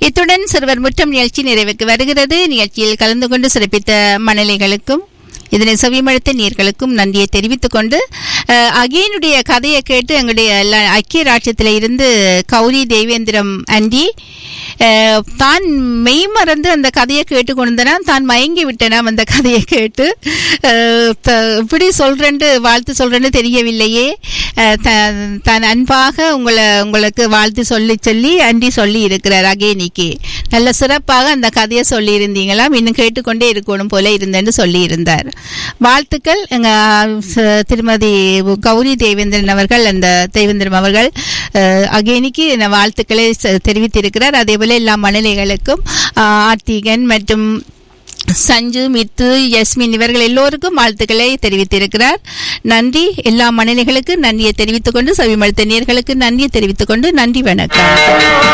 இத்துடன் சிறுவர் முற்றம் நிகழ்ச்சி நிறைவுக்கு வருகிறது நிகழ்ச்சியில் கலந்து கொண்டு சிறப்பித்த மணலைகளுக்கும் இதனை செவிமடுத்த நீர்களுக்கும் நன்றியை தெரிவித்துக் கொண்டு அஹ், அகேனுடைய கதையை கேட்டு எங்களுடைய ல- ஐக்கிய ராட்சியத்தில் இருந்து கௌரி தேவேந்திரம் அண்டி அஹ், தான் மெய்மறந்து அந்த கதையை கேட்டு கொண்டிருந்தனாம் தான் மயங்கி விட்டனாம் அந்த கதையை கேட்டு அஹ், த- இப்படி சொல்றேன்னு வாழ்த்து சொல்றேன்னு தெரியவில்லையே அஹ், த- தான் அன்பாக உங்களை உங்களுக்கு வாழ்த்து சொல்லி சொல்லி அண்டி சொல்லி இருக்கிறார் அகேனிக்கு நல்ல சிறப்பாக அந்த கதையை சொல்லி இருந்தீங்களாம் இன்னும் கேட்டுக்கொண்டே இருக்கணும் போல இருந்தேன்னு சொல்லி இருந்தார் வாழ்த்துக்கள் எங்க ச- திருமதி கௌரி தேவேந்திரன் அவர்கள் அந்த தேவேந்திரம் அவர்கள் அஹ், அகேனிக்கு இந்த வாழ்த்துக்களை ச- தெரிவித்திருக்கிறார் அதே போல எல்லா மணலைகளுக்கும் ஆஹ், ஆர்த்திகன் மற்றும் சஞ்சு மித்து யஸ்மின் இவர்கள் எல்லோருக்கும் வாழ்த்துக்களை தெரிவித்திருக்கிறார் நன்றி எல்லா மணலைகளுக்கு நன்றியை தெரிவித்துக் கொண்டு செவிமடுத்த நேர்களுக்கு நன்றியை தெரிவித்துக் கொண்டு நன்றி வணக்கம்